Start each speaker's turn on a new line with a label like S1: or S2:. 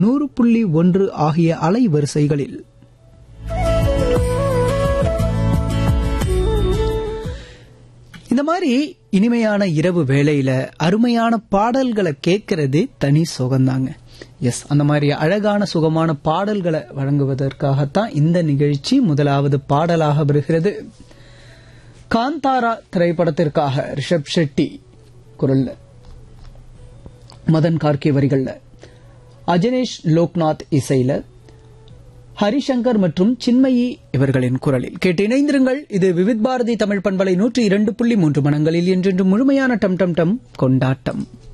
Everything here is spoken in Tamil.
S1: நூறு புள்ளி ஒன்று ஆகிய அலைவரிசைகளில் இந்த மாதிரி இனிமையான இரவு வேளையில அருமையான பாடல்களை கேட்கறது தனி சுகம்தாங்க எஸ் அந்த மாதிரி அழகான சுகமான பாடல்களை வழங்குவதற்காகத்தான் இந்த நிகழ்ச்சி முதலாவது பாடலாக வருகிறது காந்தாரா திரைப்படத்திற்காக ரிஷப் ஷெட்டி குரல்ல மதன் கார்கே வரிகள்ல அஜனேஷ் லோக்நாத் இசையில ஹரிசங்கர் மற்றும் சின்மயி இவர்களின் குரலில் கேட்டு இணைந்திருங்கள் இது விவித் பாரதி தமிழ் பண்பலை நூற்றி இரண்டு புள்ளி மூன்று மணங்களில் என்றென்று முழுமையான டம் டம் டம் கொண்டாட்டம்